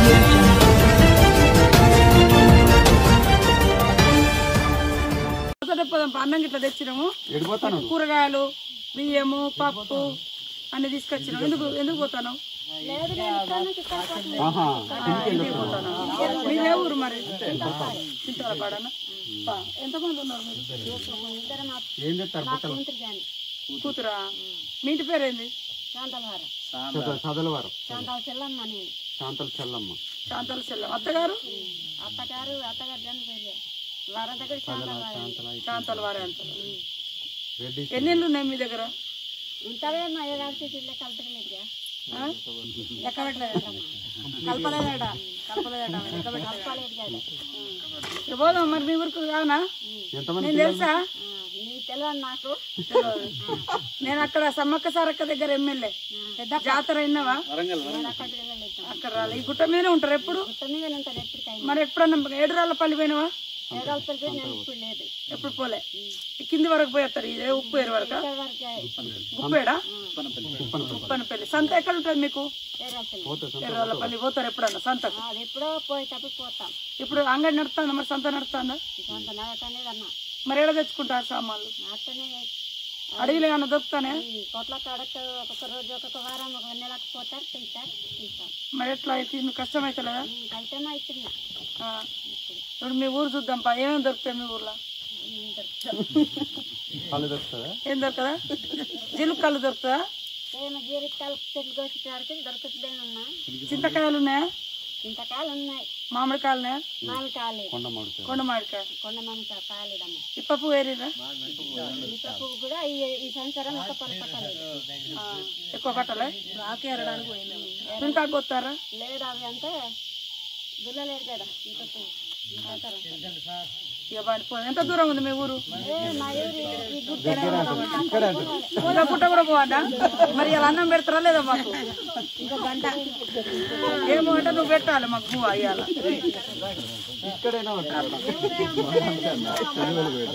మొదట పోదాం పా, అన్నం గిట్ల తెచ్చినాము ఎడిపోతాను కూరగాయలు బియ్యము పప్పు అన్ని తీసుకొచ్చినాం ఎందుకు ఎందుకు పోతాను ఆహా ఇంటికి పోతాను మీదే ఊరు మరి చింతలపాడనా పా, ఎంతమంది ఉన్నారు మీరు ఏం తెస్తారు బుట్టలు కూతురా మీ ఇంటి పేరేంది చద- చదలవారు శాంతల చెల్లమ్మ శాంతల చెల్లం అత్తగారు అత్తగారు అత్తగారు చనిపోయారు వారి దగ్గర చాలా శాంతల వారే అంటారు రెడ్డి ఎన్ని ఇళ్ళు ఉన్నాయి మీ దగ్గర ఉంటావే మా ఏడాది ఇల్లు కలపలేదుగా ఆ? లెక్క పెట్టలేదట కలపలేదట కలపలేదట లెక్క పెట్టలేదు కలపలేదు కదా ఇక పోదాం మరి మీ ఊరికి కానా ఎంతమంది నేను తెలుసా నీకు తెలియదు నాకు తెలియదు. నేను అక్కడ సమ్మక్క సారక్క దగ్గర ఎమ్మెల్యే పెద్ద జాతర అయినవా నేను అక్కడికి వెళ్ళలేదు అక్కడ రాలే ఈ గుట్ట మీదనే ఉంటారు ఎప్పుడు తొమ్మిది ఉంటాను ఎప్పటికైనా మరి ఎప్పుడన్నా ఏడురాళ్ళ పల్లి పోయినవా ఏడాది నేను ఇప్పుడు లేదు ఎప్పుడు పోలే ఈ కింది వరకు పోయేస్తారు ఇదే ఉప్పు ఏరు వరకు ఇక్కడ వరకు ఉప్పేడా ఉప్పనపల్లి సంత ఎక్కడ ఉంటుంది మీకు ఏడాది పోతే సంత ఏడురాళ్ళ పల్లి పోతారు ఎప్పుడన్నా సంతకు అది ఎప్పుడో పోయేటప్పుడు పోతాం ఇప్పుడు అంగడి నడుస్తుందా మరి సంత నడుస్తుందా కొంత నడటనేది అన్న మరి ఎక్కడ తెచ్చుకుంటారు సామాన్లు అట్టనే అడవిలో ఏమన్నా దొరుకుతానే ఈ కొట్ల కాడకు ఒక్కొక్క రోజు ఒక్కొక్క వారం ఒక నెలకు పోతారు తింటారు తింటారు మరి ఎట్లా అయితే మీకు కష్టం అవుతలేదా అయితేనే అవుతున్నా ఆ. ఇప్పుడు మీ ఊరు చూద్దాం పా ఏమేమి దొరుకుతాయి మీ ఊర్లో కళ్ళు దొరుకుతుందా ఏం దొరకదా జిలుపు కళ్ళు దొరుకుతుందా ఏమో జీరికాయలు చెట్లు కోసేటానికి దొరుకుతుందేమన్నా చింతకాయలు ఉన్నాయా ఇంతకాయలు ఉన్నాయి మామిడికాయలు ఉన్నాయా మామిడికాయలు కొండ మామిడికాయ కొండ మామిడికాయ కొండ మామిడికాయ కాయలేదమ్మ ఇప్పపు వేరేరా ఇప్ప పువ్వు కూడా ఈ ఈ సంవత్సరం ఒక పని పట్టలేదు ఆ, ఎక్కువ కట్టలే ఆకు ఏరడానికి పోయింది తునికాకు పోతారా లేదు అవి అంటే దుల్లలేదు కదా ఇంత పువ్వు ఈ సంవత్సరం. ఇక వాడి పో- ఎంత దూరం ఉంది మీ ఊరు ఏ మా ఊరి ఈ గుడ్డ పూజ పుట్ట కూడా పోవడా మరి ఇలా అన్నం పెడతారా లేదా మాకు ఇంకో గంట ఏమో అంటే నువ్వు పెట్టాలి మాకు పువ్వు అయ్యాల ఇక్కడైనా ఉంటారు